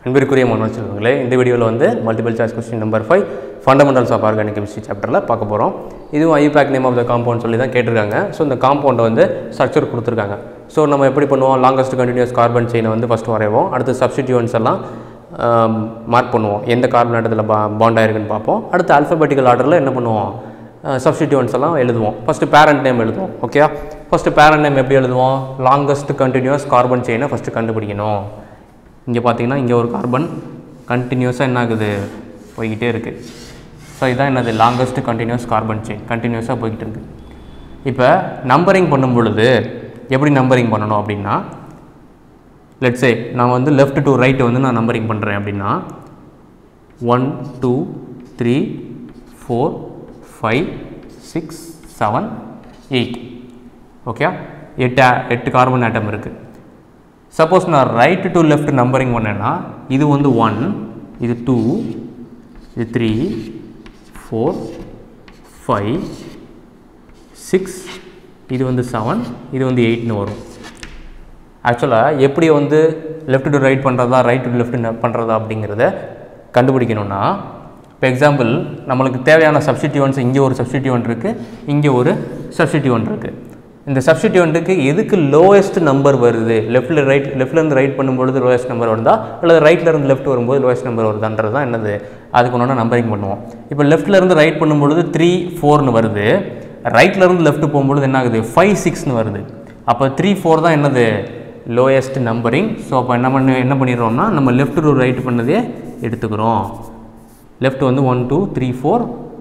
அன்பிற்குரிய மாணவ செல்வங்களே இந்த வீடியோவில் வந்து multiple choice question number five fundamentals of organic chemistry சாப்டரில் பார்க்க போகிறோம் இதுவும் IUPAC name of the compound சொல்லி தான் கேட்டிருக்காங்க ஸோ இந்த காம்பவுண்டை வந்து ஸ்ட்ரக்சர் கொடுத்துருக்காங்க ஸோ நம்ம எப்படி பண்ணுவோம் லாங்கஸ்ட் கண்டினியூஸ் கார்பன் செயினை வந்து ஃபஸ்ட்டு வரைவோம் அடுத்து சப்ஸ்டிடியூன்ஸ் எல்லாம் மார்க் பண்ணுவோம் எந்த கார்பன் ஆட்டத்தில் பா பாண்ட் ஆயிருக்குன்னு பார்ப்போம் அடுத்து அல்ஃபபெட்டிக்கல் ஆர்டரில் என்ன பண்ணுவோம் சப்ஸ்டிடியூன்ஸ் எல்லாம் எழுதுவோம் ஃபஸ்ட்டு பேரண்ட் நேம் எழுதுவோம் ஓகேயா ஃபஸ்ட்டு பேரண்ட் நேம் எப்படி எழுதுவோம் லாங்கஸ்ட் கண்டினியூஸ் கார்பன் செயினை ஃபஸ்ட்டு கண்டுபிடிக்கணும் இங்கே பார்த்தீங்கன்னா இங்கே ஒரு கார்பன் கண்டினியூஸாக என்ன ஆகுது போய்கிட்டே இருக்குது ஸோ இதான் என்னது லாங்கஸ்ட் கண்டினியூஸ் கார்பன் செயின் கண்டினியூஸாக போய்கிட்டு இருக்கு இப்போ நம்பரிங் பண்ணும் பொழுது எப்படி நம்பரிங் பண்ணணும் அப்படின்னா லெட்ஸே நான் வந்து லெஃப்ட் டு ரைட் வந்து நான் நம்பரிங் பண்ணுறேன் அப்படின்னா one two three four five six seven eight okay எட்டு a- எட்டு கார்பன் ஆட்டம் இருக்குது சப்போஸ் நான் ரைட் டு லெஃப்ட் நம்பரிங் பண்ணேன்னா இது வந்து ஒன் இது டூ இது த்ரீ ஃபோர் ஃபைவ் சிக்ஸ் இது வந்து செவன் இது வந்து எயிட்னு வரும் ஆக்சுவலாக எப்படி வந்து லெஃப்ட் டு ரைட் பண்ணுறதா ரைட் டு லெஃப்ட் பண்ணுறதா அப்படிங்கிறத கண்டுபிடிக்கணும்னா இப்போ எக்ஸாம்பிள் நம்மளுக்கு தேவையான சப்ஸ்டிடியூன்ஸ் இங்கே ஒரு சப்ஸ்டிடியூன்ட் இருக்குது இங்கே ஒரு சப்ஸ்டிடியூன்ட் இருக்குது இந்த சப்ஸ்டிடியூண்ட்டுக்கு எதுக்கு லோவஸ்ட் நம்பர் வருது லெஃப்ட்டில் ரைட் லெஃப்ட்லேருந்து ரைட் பண்ணும்பொழுது லோவஸ்ட் நம்பர் வருதா அல்லது ரைட்லேருந்து லெஃப்ட் வரும்போது லோவஸ்ட் நம்பர் வருதான்றது தான் என்னது அதுக்கு ஒன்றா நம்பரிங் பண்ணுவோம் இப்போ லெஃப்ட்லேருந்து ரைட் பண்ணும்பொழுது த்ரீ ஃபோர்னு வருது ரைட்லேருந்து லெஃப்ட் போகும்பொழுது என்ன ஆகுது ஃபைவ் சிக்ஸ்னு வருது அப்போ த்ரீ ஃபோர் தான் என்னது லோயஸ்ட் நம்பரிங் ஸோ அப்போ என்ன பண்ணி என்ன பண்ணிடுறோம்னா நம்ம லெஃப்ட் டு ரைட் பண்ணதே எடுத்துக்கிறோம் லெஃப்ட் வந்து one two three four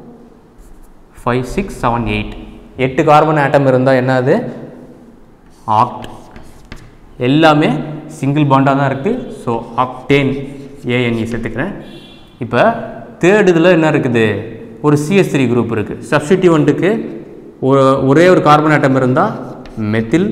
five six seven eight எட்டு கார்பன் ஆட்டம் இருந்தால் என்னது ஆக்ட் எல்லாமே சிங்கிள் பாண்டாக தான் இருக்குது ஸோ ஆக்டேன் ஏஎன்இ சேர்த்துக்கிறேன் இப்போ தேர்ட் இதில் என்ன இருக்குது ஒரு சிஎஸ் த்ரீ குரூப் இருக்குது சப்ஸ்டிடியூவண்ட்டுக்கு ஒரே ஒரு கார்பன் ஆட்டம் இருந்தால் மெத்தில்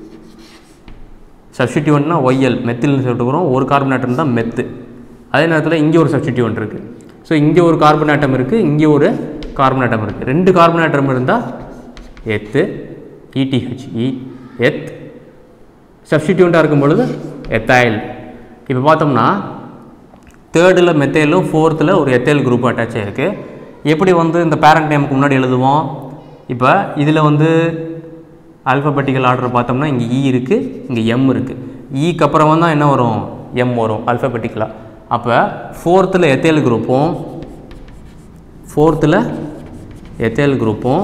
சப்ஸ்டிடியூவன்ட்னா ஒய்எல் மெத்தில்னு சொல்லிட்டுக்கிறோம் ஒரு கார்பன் ஆட்டம் தான் மெத்து அதே நேரத்தில் இங்கே ஒரு சப்ஸ்டிடியூவன்ட் இருக்குது ஸோ இங்கே ஒரு கார்பன் ஆட்டம் இருக்குது இங்கே ஒரு கார்பன் ஆட்டம் இருக்குது ரெண்டு கார்பன் ஆட்டம் இருந்தால் எத்து இடிஹெச்இ எத் சப்ஸ்டிடியூண்ட்டாக இருக்கும் பொழுது எத்தாயில் இப்போ பார்த்தோம்னா தேர்டில் மெத்தைலும் ஃபோர்த்தில் ஒரு எத்தைல் குரூப் அட்டாச் ஆகிருக்கு எப்படி வந்து இந்த பேரண்ட் நேமுக்கு முன்னாடி எழுதுவோம் இப்போ இதில் வந்து ஆல்ஃபபெட்டிக்கல் ஆர்டர் பார்த்தோம்னா இங்கே இ இருக்குது இங்கே எம் இருக்குது ஈக்கு அப்புறமா தான் என்ன வரும் எம் வரும் ஆல்ஃபபெட்டிக்கலாக அப்போ ஃபோர்த்தில் எத்தேல் குரூப்பும் ஃபோர்த்தில் எத்தேல் குரூப்பும்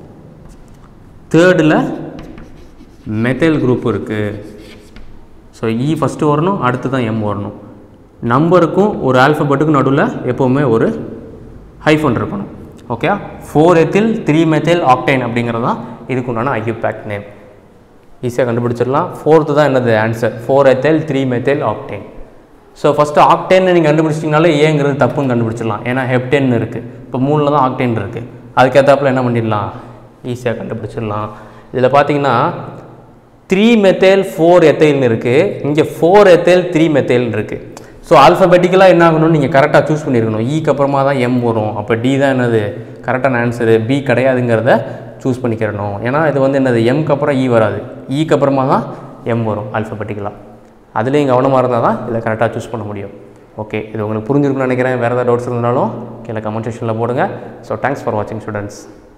தேர்டில் மெத்தைல் குரூப் இருக்குது ஸோ இ ஃபஸ்ட்டு வரணும் அடுத்து தான் எம் வரணும் நம்பருக்கும் ஒரு ஆல்ஃபபெட்டுக்கும் நடுவில் எப்போவுமே ஒரு ஹைஃபன் இருக்கணும் okay four ethyl three methyl octane அப்படிங்கிறது தான் இதுக்கு உண்டான ஐயூபேக் நேம் ஈஸியாக கண்டுபிடிச்சிடலாம் ஃபோர்த்து தான் என்னது answer four ethyl three methyl octane so first ஆக்டேன்னு நீங்கள் கண்டுபிடிச்சிட்டிங்கனாலே ஏங்கிறது தப்புன்னு கண்டுபிடிச்சிடலாம் ஏன்னா ஹெப்டேன் இருக்குது இப்போ மூணில் தான் ஆக்டேன் இருக்குது அதுக்கேற்றாப்புல என்ன பண்ணிடலாம் ஈஸியாக கண்டுபிடிச்சிடலாம் இதில் பார்த்தீங்கன்னா த்ரீ மெத்தேல் ஃபோர் எத்தைல்னு இருக்குது இங்கே ஃபோர் எத்தைல் த்ரீ மெத்தேல்னு இருக்குது ஸோ ஆல்ஃபபெட்டிக்கலாக என்ன ஆகணும்னு நீங்கள் கரெக்டாக சூஸ் பண்ணியிருக்கணும் ஈக்கு அப்புறமா தான் எம் வரும் அப்போ டி தான் என்னது கரெக்டான ஆன்சரு பி கிடையாதுங்கிறத சூஸ் பண்ணிக்கிறணும் ஏன்னா இது வந்து என்னது எம்க்கு அப்புறம் இ வராது ஈக்கு அப்புறமா தான் எம் வரும் ஆல்ஃபபெட்டிக்கலாக அதுலேயும் கவனமாக இருந்தால் தான் இதை கரெக்டாக சூஸ் பண்ண முடியும் ஓகே இது உங்களுக்கு புரிஞ்சிருக்குன்னு நினைக்கிறேன் வேறு ஏதாவது டவுட்ஸ் இருந்தாலும் கீழே கமெண்ட் செக்ஷனில் போடுங்க ஸோ தேங்க்ஸ் ஃபார் வாட்சிங் ஸ்டூடெண்ட்ஸ்